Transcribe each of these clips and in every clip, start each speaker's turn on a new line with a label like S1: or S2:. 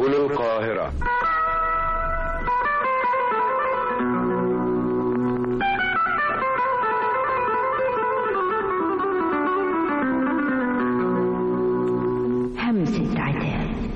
S1: القاهرة
S2: همسة عتاب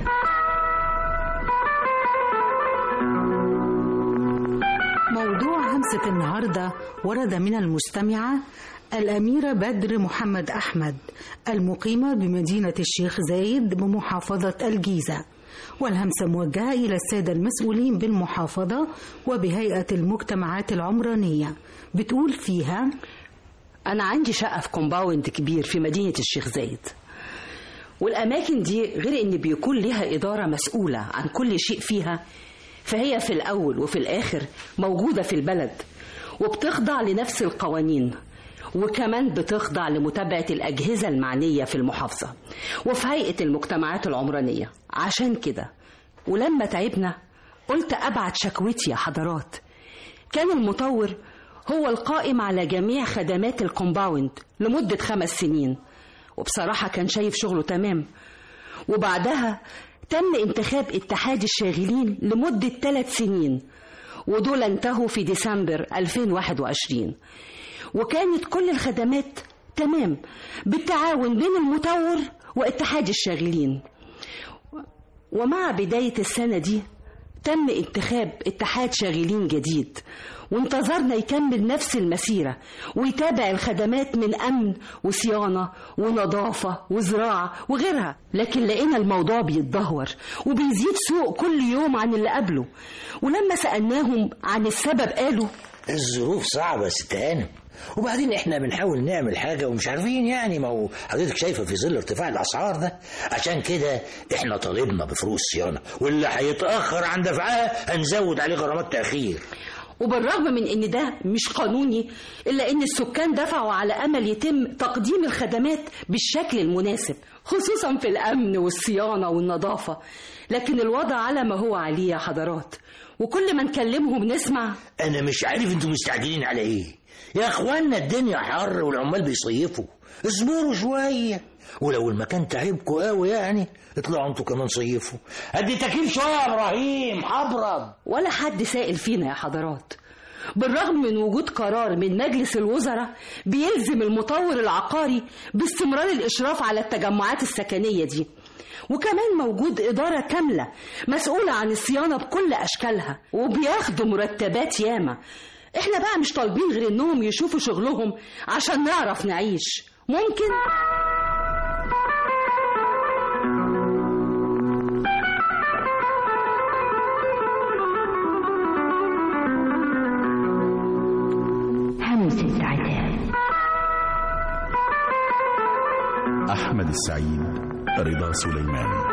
S3: موضوع همسة النهاردة ورد من المستمعة الأميرة بدر محمد أحمد المقيمة بمدينة الشيخ زايد بمحافظة الجيزة والهمسة موجهة إلى السادة المسؤولين بالمحافظة وبهيئة المجتمعات العمرانية بتقول فيها
S4: أنا عندي شقة في كومباوند كبير في مدينة الشيخ زايد والأماكن دي غير إن بيكون لها إدارة مسؤولة عن كل شيء فيها فهي في الأول وفي الآخر موجودة في البلد وبتخضع لنفس القوانين وكمان بتخضع لمتابعة الأجهزة المعنية في المحافظة وفي هيئة المجتمعات العمرانية عشان كده ولما تعبنا قلت أبعت شكوتي يا حضرات كان المطور هو القائم على جميع خدمات الكومباوند لمدة خمس سنين وبصراحة كان شايف شغله تمام وبعدها تم انتخاب اتحاد الشاغلين لمدة ثلاث سنين ودول انتهوا في ديسمبر 2021 وكانت كل الخدمات تمام بالتعاون بين المطور واتحاد الشاغلين ومع بداية السنة دي تم انتخاب اتحاد شاغلين جديد وانتظرنا يكمل نفس المسيرة ويتابع الخدمات من أمن وصيانة ونظافة وزراعة وغيرها لكن لقينا الموضوع بيتدهور وبيزيد سوء كل يوم عن اللي قبله ولما سألناهم عن السبب قالوا
S5: الظروف صعبة يا ست هانم وبعدين احنا بنحاول نعمل حاجة ومش عارفين يعني ما هو حضرتك شايفة في ظل ارتفاع الأسعار ده عشان كده احنا طالبنا بفروق الصيانة واللي هيتأخر عن دفعها هنزود عليه غرامات تأخير
S4: وبالرغم من ان ده مش قانوني الا ان السكان دفعوا على امل يتم تقديم الخدمات بالشكل المناسب خصوصا في الامن والصيانه والنظافه لكن الوضع على ما هو عليه يا حضرات وكل ما نكلمهم نسمع
S5: انا مش عارف انتوا مستعجلين على ايه يا اخوانا الدنيا حر والعمال بيصيفوا اصبروا شوية ولو المكان تعبكوا قوي يعني اطلعوا انتوا كمان صيفوا ادي تكييف شوية يا ابراهيم هبرد
S4: ولا حد سائل فينا يا حضرات بالرغم من وجود قرار من مجلس الوزراء بيلزم المطور العقاري باستمرار الإشراف على التجمعات السكنية دي وكمان موجود إدارة كاملة مسؤولة عن الصيانة بكل أشكالها وبياخدوا مرتبات ياما احنا بقى مش طالبين غير انهم يشوفوا شغلهم عشان نعرف نعيش ممكن
S2: همسة عتاب
S6: أحمد السعيد رضا سليمان